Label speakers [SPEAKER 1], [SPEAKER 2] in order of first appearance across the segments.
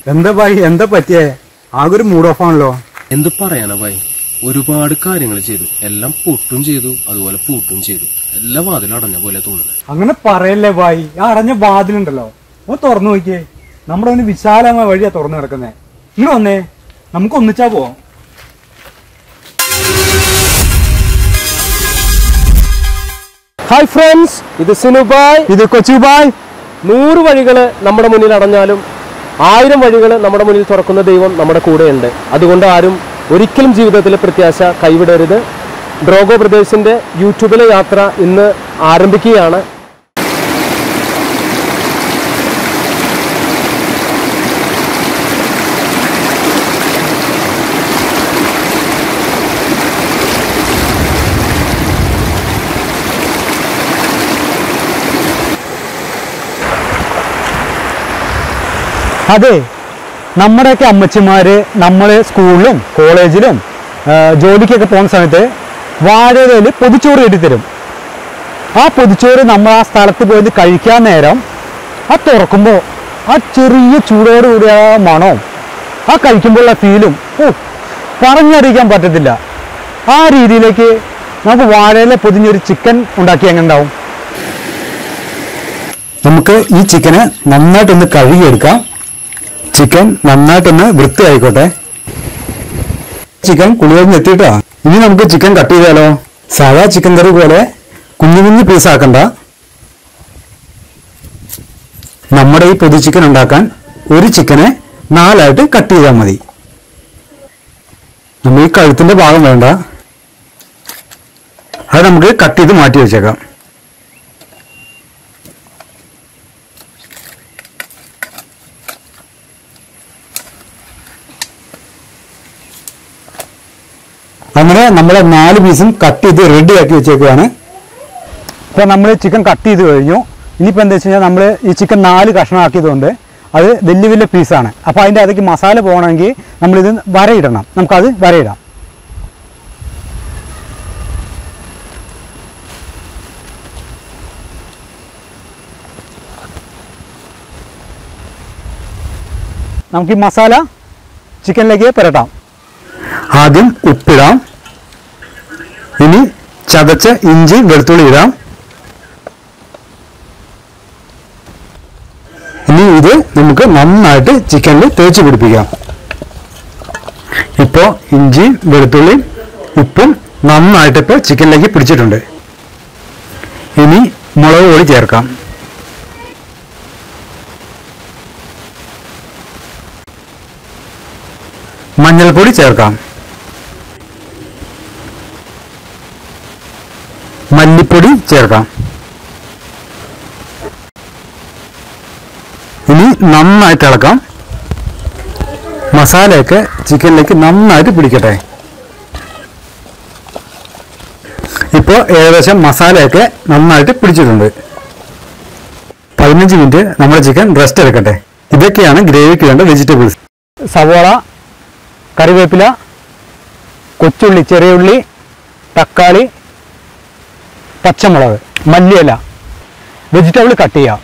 [SPEAKER 1] എന്താ ഭായി എന്താ പറ്റിയേ ആകെ ഒരു മൂഡ് ഓഫ് ആണല്ലോ
[SPEAKER 2] എന്ത് പറയാനാ ഭായി ഒരുപാട് കാര്യങ്ങൾ ചെയ്തു എല്ലാം പൊട്ടും ചെയ്തു അതുപോലെ പൂട്ടും ചെയ്തു എല്ലാ വാതിലും അടഞ്ഞ പോലെ തോന്നുന്നത്
[SPEAKER 1] അങ്ങനെ പറയല്ലേ ഭായി ആ അടഞ്ഞ വാതിലുണ്ടല്ലോ ഒന്ന് തുറന്നു നോക്കിയേ നമ്മുടെ ഒന്ന് വിശാലമായ വഴിയാ തുറന്നു കിടക്കുന്നേ ഇങ്ങനെ വന്നേ നമുക്ക് ഒന്നിച്ചാ പോവാം
[SPEAKER 2] ഹായ് ഫ്രണ്ട്സ് ഇത് സിനുബായ്
[SPEAKER 1] ഇത് കൊച്ചുബായ്
[SPEAKER 2] നൂറ് വഴികൾ നമ്മുടെ മുന്നിൽ അടഞ്ഞാലും ആയിരം വഴികൾ നമ്മുടെ മുന്നിൽ തുറക്കുന്ന ദൈവം നമ്മുടെ കൂടെയുണ്ട് അതുകൊണ്ട് ആരും ഒരിക്കലും ജീവിതത്തിൽ പ്രത്യാശ കൈവിടരുത് ഡ്രോഗോ ബ്രദേഴ്സിന്റെ യൂട്യൂബിലെ യാത്ര ഇന്ന് ആരംഭിക്കുകയാണ്
[SPEAKER 1] അതെ നമ്മുടെയൊക്കെ അമ്മച്ചിമാര് നമ്മൾ സ്കൂളിലും കോളേജിലും ആ, ജോലിക്കൊക്കെ പോകുന്ന സമയത്ത് വാഴയില് പൊതിച്ചോറ് കെട്ടിത്തരും ആ പൊതിച്ചോറ് നമ്മൾ ആ സ്ഥലത്ത് പോയി കഴിക്കാൻ നേരം ആ തുറക്കുമ്പോൾ ആ ചെറിയ ചൂടോട് കൂടിയ ആ മണവും ആ കഴിക്കുമ്പോഴുള്ള ഫീലും ഓ പറഞ്ഞറിയിക്കാൻ പറ്റത്തില്ല ആ രീതിയിലേക്ക് നമുക്ക് വാഴയില പൊതിഞ്ഞൊരു ചിക്കൻ ഉണ്ടാക്കി എങ്ങനെ ഉണ്ടാവും നമുക്ക് ഈ ചിക്കന് നന്നായിട്ടൊന്ന് കഴുകിയെടുക്കാം ചിക്കൻ നന്നായിട്ടൊന്ന് വൃത്തിയായിക്കോട്ടെ ചിക്കൻ കുളിയൊന്ന് എത്തിയിട്ടാ ഇനി നമുക്ക് ചിക്കൻ കട്ട് ചെയ്താലോ സാധാ ചിക്കൻ കറി പോലെ കുഞ്ഞു കുഞ്ഞു പീസ് ആക്കണ്ട നമ്മുടെ ഈ പൊതി ചിക്കൻ ഉണ്ടാക്കാൻ ഒരു ചിക്കനെ നാലായിട്ട് കട്ട് ചെയ്താൽ മതി നമ്മൾ ഈ കഴുത്തിന്റെ ഭാഗം വേണ്ട അത് നമുക്ക് കട്ട് ചെയ്ത് മാറ്റി വെച്ചേക്കാം അങ്ങനെ നമ്മൾ നാല് പീസും കട്ട് ചെയ്ത് റെഡി ആക്കി വെച്ചേക്കുവാണ് ഇപ്പോൾ നമ്മൾ ചിക്കൻ കട്ട് ചെയ്ത് കഴിഞ്ഞു ഇനിയിപ്പോൾ എന്താ വെച്ച് കഴിഞ്ഞാൽ നമ്മൾ ഈ ചിക്കൻ നാല് കഷ്ണമാക്കിയതുകൊണ്ട് അത് വലിയ വലിയ പീസാണ് അപ്പോൾ അതിൻ്റെ അകത്തേക്ക് മസാല പോകണമെങ്കിൽ നമ്മളിത് വരയിടണം നമുക്കത് വരയിടാം നമുക്ക് ഈ മസാല ചിക്കനിലേക്ക് പുരട്ടാം ആദ്യം ഉപ്പിടാം ഇനി ചതച്ച ഇഞ്ചി വെളുത്തുള്ളി ഇടാം ഇനി ഇത് നമുക്ക് നന്നായിട്ട് ചിക്കനിൽ തേച്ച് പിടിപ്പിക്കാം ഇപ്പോൾ ഇഞ്ചി വെളുത്തുള്ളി ഉപ്പും നന്നായിട്ട് ഇപ്പോൾ ചിക്കനിലേക്ക് പിടിച്ചിട്ടുണ്ട് ഇനി മുളക് പൊടി ചേർക്കാം മഞ്ഞൾപ്പൊടി ചേർക്കാം മല്ലിപ്പൊടി ചേർക്കാം ഇനി നന്നായിട്ട് ഇളക്കാം മസാലയൊക്കെ ചിക്കനിലേക്ക് നന്നായിട്ട് പിടിക്കട്ടെ ഇപ്പോൾ ഏകദേശം മസാലയൊക്കെ നന്നായിട്ട് പിടിച്ചിട്ടുണ്ട് പതിനഞ്ച് മിനിറ്റ് നമ്മുടെ ചിക്കൻ റെസ്റ്റ് എടുക്കട്ടെ ഇതൊക്കെയാണ് ഗ്രേവിക്ക് വേണ്ട വെജിറ്റബിൾസ് സവോള കറിവേപ്പില കൊച്ചുള്ളി ചെറിയ ഉള്ളി തക്കാളി പച്ചമുളക് മല്ലിയില വെജിറ്റബിൾ കട്ട് ചെയ്യാം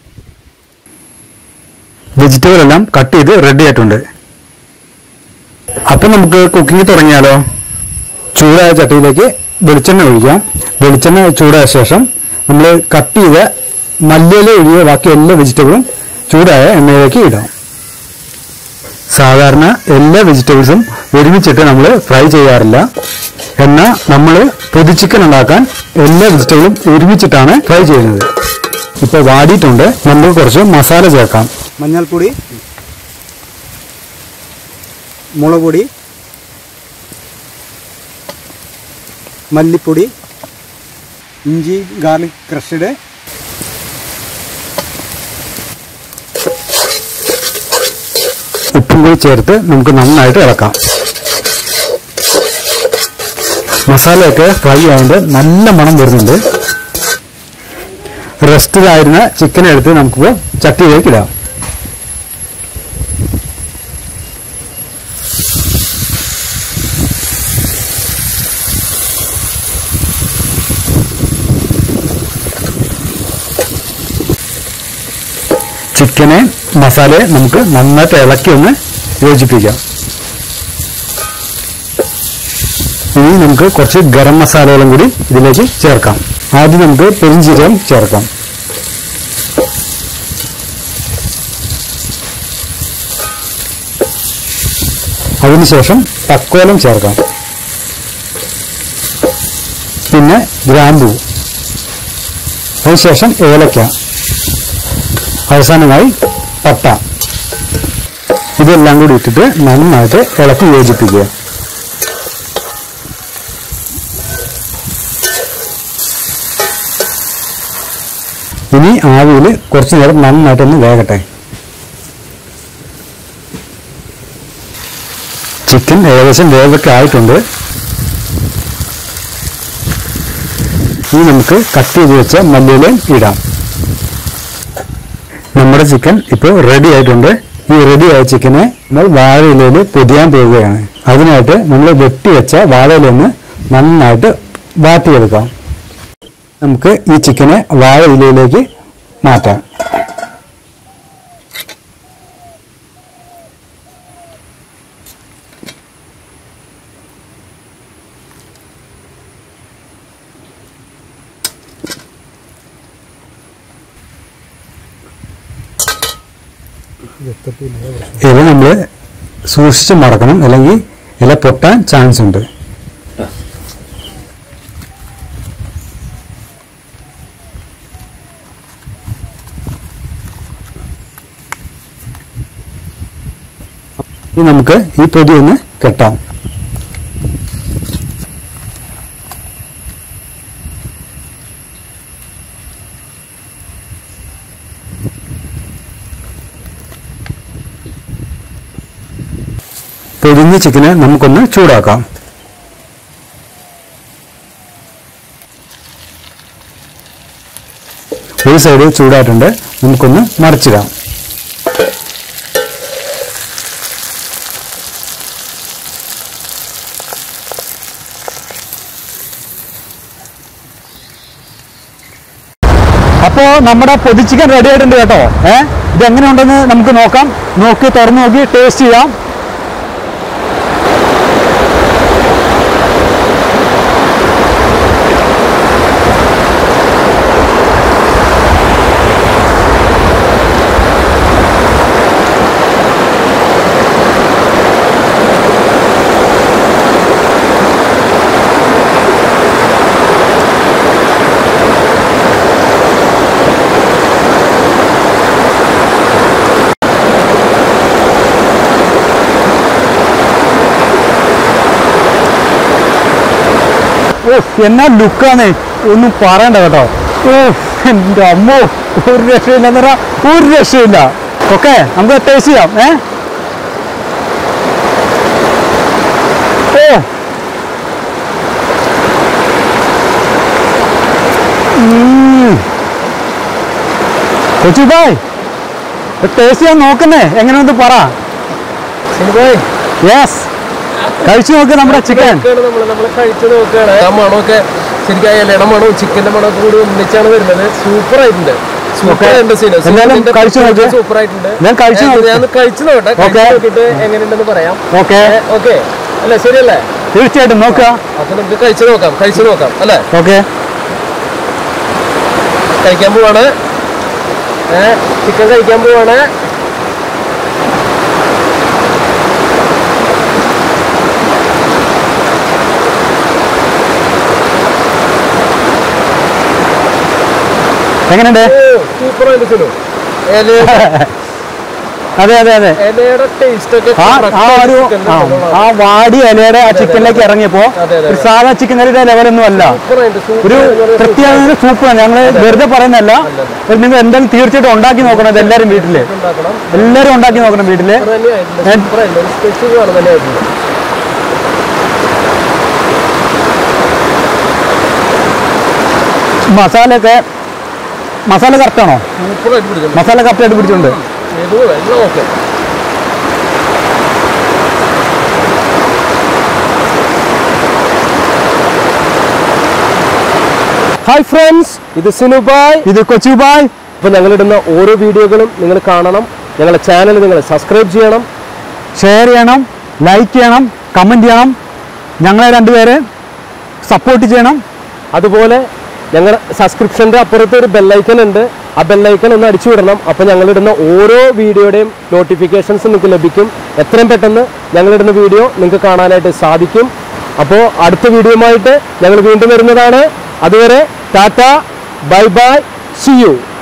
[SPEAKER 1] വെജിറ്റബിൾ എല്ലാം കട്ട് ചെയ്ത് റെഡി ആയിട്ടുണ്ട് അപ്പൊ നമുക്ക് കുക്കിംഗ് തുടങ്ങിയാലോ ചൂടായ ചട്ടിയിലേക്ക് വെളിച്ചെണ്ണ ഒഴിക്കാം വെളിച്ചെണ്ണ ചൂടായ ശേഷം നമ്മൾ കട്ട് ചെയ്ത മല്ലിയില ഒഴികെ ബാക്കി എല്ലാ വെജിറ്റബിളും ചൂടായ എണ്ണയിലേക്ക് ഇടാം സാധാരണ എല്ലാ വെജിറ്റബിൾസും ഒരുമിച്ചിട്ട് നമ്മൾ ഫ്രൈ ചെയ്യാറില്ല എന്നാൽ നമ്മൾ പൊതി ചിക്കൻ ഉണ്ടാക്കാൻ എല്ലാ വെജിറ്റബിളും ഒരുമിച്ചിട്ടാണ് ഫ്രൈ ചെയ്യുന്നത് ഇപ്പോൾ വാടിയിട്ടുണ്ട് നമുക്ക് കുറച്ച് മസാല ചേർക്കാം
[SPEAKER 3] മഞ്ഞൾപ്പൊടി മുളക് പൊടി മല്ലിപ്പൊടി ഇഞ്ചി ഗാർലിക് ക്രഷ്ഡ്
[SPEAKER 1] ഉപ്പും കൂടി ചേർത്ത് നമുക്ക് നന്നായിട്ട് ഇളക്കാം മസാലയൊക്കെ ഫ്രൈ ആയതുകൊണ്ട് നല്ല മണം വരുന്നുണ്ട് റെസ്റ്റിലായിരുന്ന ചിക്കൻ എടുത്ത് നമുക്ക് ചട്ടിയിലേക്ക് ഇടാം ചിക്കനെ മസാലയെ നമുക്ക് നന്നായിട്ട് ഇളക്കി ഒന്ന് യോജിപ്പിക്കാം ഇനി നമുക്ക് കുറച്ച് ഗരം മസാലകളും കൂടി ഇതിലേക്ക് ചേർക്കാം ആദ്യം നമുക്ക് പെരിഞ്ചീരകം ചേർക്കാം അതിനുശേഷം തക്കോലം ചേർക്കാം പിന്നെ ഗ്രാമ്പൂ അതിനുശേഷം ഏലക്ക അവസാനമായി പട്ട ഇതെല്ലാം കൂടി ഇട്ടിട്ട് നന്നായിട്ട് ഇളക്കി യോജിപ്പിക്കുക ഇനി ആവിയിൽ കുറച്ചു നേരം നന്നായിട്ടൊന്ന് വേകട്ടെ ചിക്കൻ ഏകദേശം വേവൊക്കെ ആയിട്ടുണ്ട് ഇനി നമുക്ക് കട്ട് ചെയ്ത് വെച്ച മല്ലിയിലയും ഇടാം നമ്മുടെ ചിക്കൻ ഇപ്പോൾ റെഡി ആയിട്ടുണ്ട് ഈ റെഡി ആയ ചിക്കനെ നമ്മൾ വാഴയിലയിൽ പൊതിയാൻ പോവുകയാണ് അതിനായിട്ട് നമ്മൾ വെട്ടിവെച്ച വാഴയിലൊന്ന് നന്നായിട്ട് വാട്ടിയെടുക്കാം നമുക്ക് ഈ ചിക്കനെ വാഴയിലയിലേക്ക് മാറ്റാം ഇല നമ്മൾ സൂക്ഷിച്ച് മടക്കണം അല്ലെങ്കിൽ ഇല പൊട്ടാൻ ചാൻസ് ഉണ്ട് ഇനി നമുക്ക് ഈ പൊതി ഒന്ന് കെട്ടാം പൊതിഞ്ഞ ചിക്കനെ നമുക്കൊന്ന് ചൂടാക്കാം ഒരു സൈഡ് ചൂടായിട്ടുണ്ട് നമുക്കൊന്ന് മറിച്ചിടാം അപ്പോ നമ്മുടെ പൊതി ചിക്കൻ റെഡി ആയിട്ടുണ്ട് കേട്ടോ ഏഹ് ഇത് എങ്ങനെയുണ്ടെന്ന് നമുക്ക് നോക്കാം നോക്കി തുറന്നു നോക്കി ടേസ്റ്റ് ചെയ്യാം ഓഹ് എന്നാ ലുക്കാന്നേ ഒന്നും പറയണ്ട കേട്ടോ ഓഹ് എൻ്റെ അമ്മോ ഒരു രക്ഷയില്ല എന്ന് പറഞ്ഞാൽ ഒരു രക്ഷയില്ല ഓക്കെ നമുക്ക് ടേസ്റ്റ് ചെയ്യാം ഏ ഓ കൊച്ചു ബായ് ടേസ്റ്റ് ചെയ്യാൻ നോക്കുന്നേ എങ്ങനെയൊന്ന് പറ യെസ് കഴിച്ചു നോക്ക് നമ്മുടെ ചിക്കൻ
[SPEAKER 2] നമ്മൾ നമ്മൾ കഴിച്ചു നോക്കുകയാണ് ആ മണമൊക്കെ ശരിക്കും ആ ഇലയുടെ മണവും ചിക്കൻ്റെ മണമൊക്കെ കൂടി ഒന്നിച്ചാണ് വരുന്നത് സൂപ്പർ ആയിട്ടുണ്ട് സൂപ്പർ ഉണ്ട് സീന
[SPEAKER 1] എന്തായാലും കഴിച്ചു നോക്ക്
[SPEAKER 2] സൂപ്പർ ആയിട്ടുണ്ട്
[SPEAKER 1] ഞാൻ കഴിച്ചു
[SPEAKER 2] ഏ,
[SPEAKER 1] നോക്ക്.
[SPEAKER 2] ഞാൻ ഒന്ന് കഴിച്ചു നോക്കട്ടെ കഴിച്ചു
[SPEAKER 1] Okay.
[SPEAKER 2] നോക്കിയിട്ട് എങ്ങനെയുണ്ടെന്ന് പറയാം
[SPEAKER 1] ഓക്കെ
[SPEAKER 2] ഓക്കെ അല്ലേ ശരിയല്ലേ
[SPEAKER 1] തീർച്ചയായിട്ടും നോക്കുക
[SPEAKER 2] അപ്പൊ നമുക്ക് കഴിച്ചു നോക്കാം കഴിച്ചു നോക്കാം അല്ലേ
[SPEAKER 1] ഓക്കെ
[SPEAKER 2] കഴിക്കാൻ പോവാണ് ഏ ചിക്കൻ കഴിക്കാൻ പോവാണ്
[SPEAKER 1] എങ്ങനെയുണ്ട്
[SPEAKER 2] സൂപ്പർ ആയിട്ട് സുലു ഇലയുടെ
[SPEAKER 1] അതെ അതെ അതെ
[SPEAKER 2] ഇലയുടെ ടേസ്റ്റ് ഒക്കെ
[SPEAKER 1] ആ
[SPEAKER 2] correct
[SPEAKER 1] ആ
[SPEAKER 2] ആയിട്ട്
[SPEAKER 1] ഒരു
[SPEAKER 2] chicken ല്
[SPEAKER 1] ആ,
[SPEAKER 2] ഉള്ളതാണ്.
[SPEAKER 1] ആ വാടി ഇലയുടെ ആ ചിക്കനിലേക്ക് ഇറങ്ങിയപ്പോ
[SPEAKER 2] അതെ, അതെ.
[SPEAKER 1] ഒരു സാധാ ചിക്കൻ കറിയുടെ ലെവലൊന്നും അല്ല
[SPEAKER 2] Super ആയിട്ട്, super
[SPEAKER 1] ഒരു
[SPEAKER 2] ആയിട്ട് നല്ല
[SPEAKER 1] പ്രത്യേക സൂപ്പറാണ് ഞങ്ങള് വെറുതെ പറയുന്നല്ല ഇത് നിങ്ങൾ എന്തായാലും തീർച്ചയായിട്ടും ഉണ്ടാക്കി നോക്കണം ഇത് എല്ലാവരും വീട്ടില്
[SPEAKER 2] ഉണ്ടാക്കണം
[SPEAKER 1] എല്ലാവരും ഉണ്ടാക്കി നോക്കണം വീട്ടില്
[SPEAKER 2] അത് തന്നെയായിട്ടുണ്ട് സൂപ്പർ ആയിട്ടുണ്ട് ഒരു സ്പെഷ്യൽ ആണ് തന്നെയായിട്ടുണ്ട്
[SPEAKER 1] മസാലയൊക്കെ മസാല കറക്റ്റാണോ
[SPEAKER 2] സൂപ്പർ ആയിട്ട് പിടിച്ചിട്ടുണ്ട്
[SPEAKER 1] മസാല കറക്റ്റായിട്ട് പിടിച്ചിട്ടുണ്ട്
[SPEAKER 2] ഇത് എല്ലാം ഓക്കെ ഹായ് ഫ്രണ്ട്സ് ഇത് സിനുബായ്
[SPEAKER 1] ഇത് കൊച്ചുബായ്
[SPEAKER 2] അപ്പോൾ ഞങ്ങളിടുന്ന ഓരോ വീഡിയോകളും നിങ്ങൾ കാണണം ഞങ്ങളുടെ ചാനൽ നിങ്ങൾ സബ്സ്ക്രൈബ് ചെയ്യണം
[SPEAKER 1] ഷെയർ ചെയ്യണം ലൈക്ക് ചെയ്യണം കമന്റ് ചെയ്യണം ഞങ്ങളെ രണ്ടുപേരെ സപ്പോർട്ട് ചെയ്യണം
[SPEAKER 2] അതുപോലെ ഞങ്ങൾ സബ്സ്ക്രിപ്ഷൻ്റെ അപ്പുറത്ത് ഒരു ബെല്ലൈക്കൺ ഉണ്ട് ആ ബെല്ലൈക്കൺ ഒന്ന് അടിച്ചു വിടണം അപ്പോൾ ഞങ്ങളിടുന്ന ഓരോ വീഡിയോയുടെയും നോട്ടിഫിക്കേഷൻസ് നിങ്ങൾക്ക് ലഭിക്കും എത്രയും പെട്ടെന്ന് ഞങ്ങളിടുന്ന വീഡിയോ നിങ്ങൾക്ക് കാണാനായിട്ട് സാധിക്കും അപ്പോൾ അടുത്ത വീഡിയോയുമായിട്ട് ഞങ്ങൾ വീണ്ടും വരുന്നതാണ് അതുവരെ tata bye bye see U